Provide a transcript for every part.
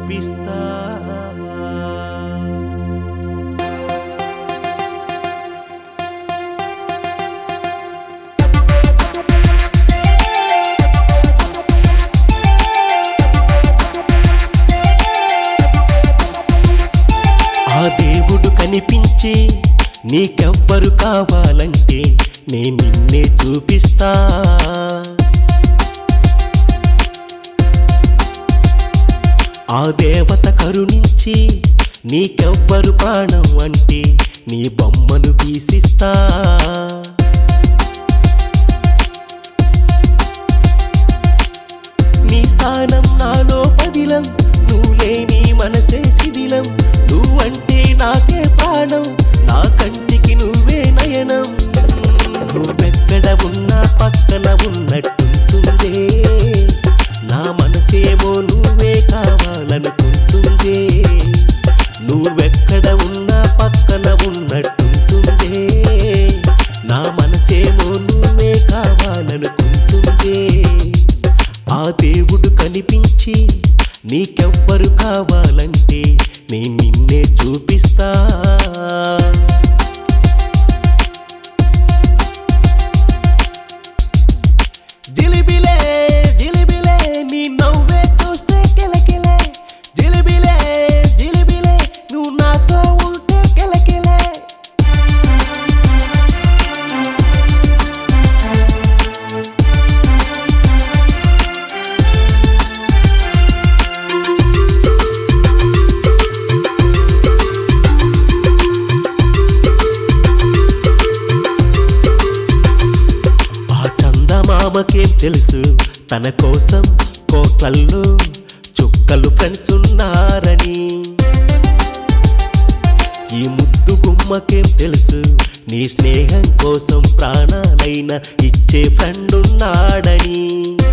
చూపిస్తా ఆ దేవుడు కనిపించి నీకెవ్వరు కావాలంటే నేను నిన్నే చూపిస్తా ఆ దేవత కరుణించి నీకెవ్వరు ప్రాణం అంటే నీ బొమ్మను గీసిస్తా నీ స్థానం నాలో పదిలం నువ్వు లేని మనసే శిథిలం నువ్వంటే నాకే ప్రాణం నా కంటికి నువ్వే నయనం నువ్వెక్కడ ఉన్నా పక్కన ఉన్నట్టుంటుందే నా మనసేమో నువ్వే కావాలనుకుంటుందే నువ్వెక్కడ ఉన్నా పక్కన ఉన్నట్టుంటుందే నా మనసేమో నువ్వే కావాలనుకుంటుందే ఆ దేవుడు కనిపించి నీకెవ్వరు కావాలంటే నేను నిన్నే చూపిస్తా జిలిబిలే జిలిబిలే నీ నవ్వే చూస్తే కెలకెలే జిలిబిలే జిలిబిలే నువ్వు నాతో ఉంటే కెలకెలే ఆ చందమామకేం తెలుసు తన కోసం కోట్లల్లో చుక్కలు ఫ్రెండ్స్ ఉన్నారని ఈ ముద్దు గుమ్మకేం తెలుసు నీ స్నేహం కోసం ప్రాణాలైన ఇచ్చే ఫ్రెండ్ ఉన్నాడని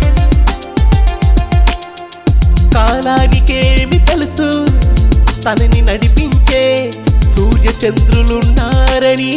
కాలానికేమి తెలుసు తనని నడిపించే సూర్య చంద్రులున్నారని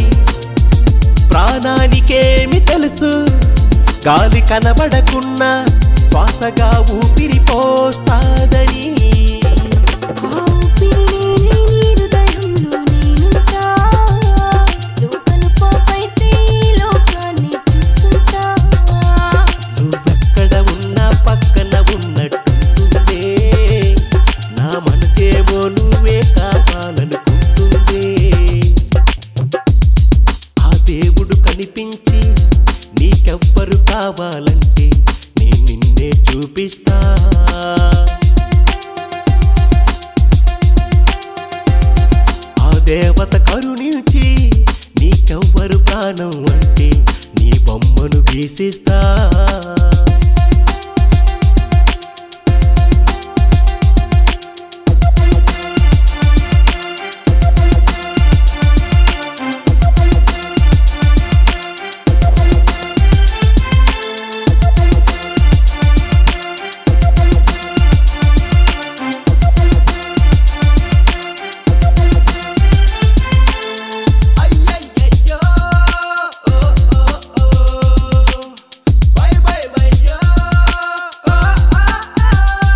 ప్రాణానికేమి తెలుసు గాలి కనబడకున్నా శ్వాసగా ఊపిరి పోస్తాదని ఆ ఊపిరి నేనే నీ హృదయంలో నేనుంటా నువ్వు కనుపాపైతే ఈ లోకాన్ని చూస్తుంటా నువ్వెక్కడ ఉన్నా పక్కన ఉన్నట్టుంటుందే నా మనసేమో నువ్వే కావాలనుకుంటుందే ఆ దేవుడు కనిపించి నీకెవ్వరు కావాలంటే నేను నిన్నే చూపిస్తా ఆ దేవత కరుణించి నీకెవ్వరు ప్రాణం అంటే నీ బొమ్మను గీసిస్తా అయ్యయ్యయ్యో ఓ ఓ ఓ బై బై బయ్యో ఓ ఓ ఓ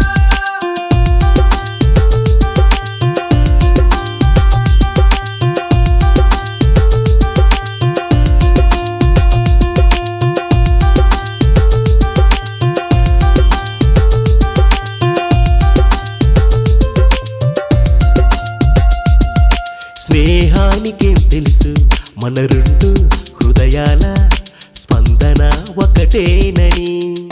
స్నేహానికేం తెలుసు మన రెండు హృదయాల స్పందన ఒకటేనని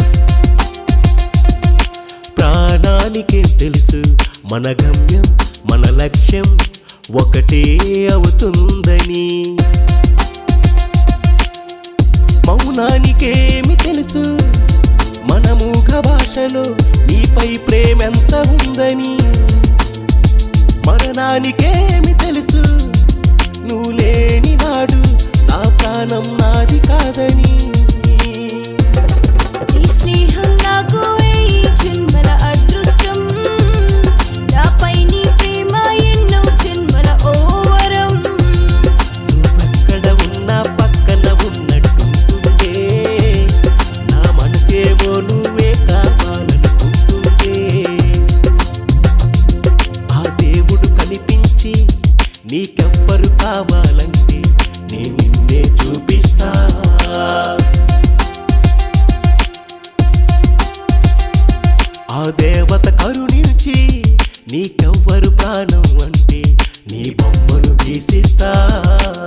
ప్రాణానికేం తెలుసు మన గమ్యం మన లక్ష్యం ఒకటే అవుతుందని మౌనానికేమి తెలుసు మన మూగ భాషలో నీపై ప్రేమెంత ఉందని మరణానికేమి తెలుసు నువ్వు లేని నాడు నా ప్రాణం నాది కాదని ఈ స్నేహం నాకు ఈ జన్మల అదృష్టం నాపై నీ ప్రేమ ఎన్నో జన్మల ఓ వరం నువ్వెక్కడ ఉన్నా పక్కన ఉన్నట్టుంటుందే నా మనసేమో నువ్వే కావాలనుకుంటుందే నీ బొమ్మను గీసిస్తా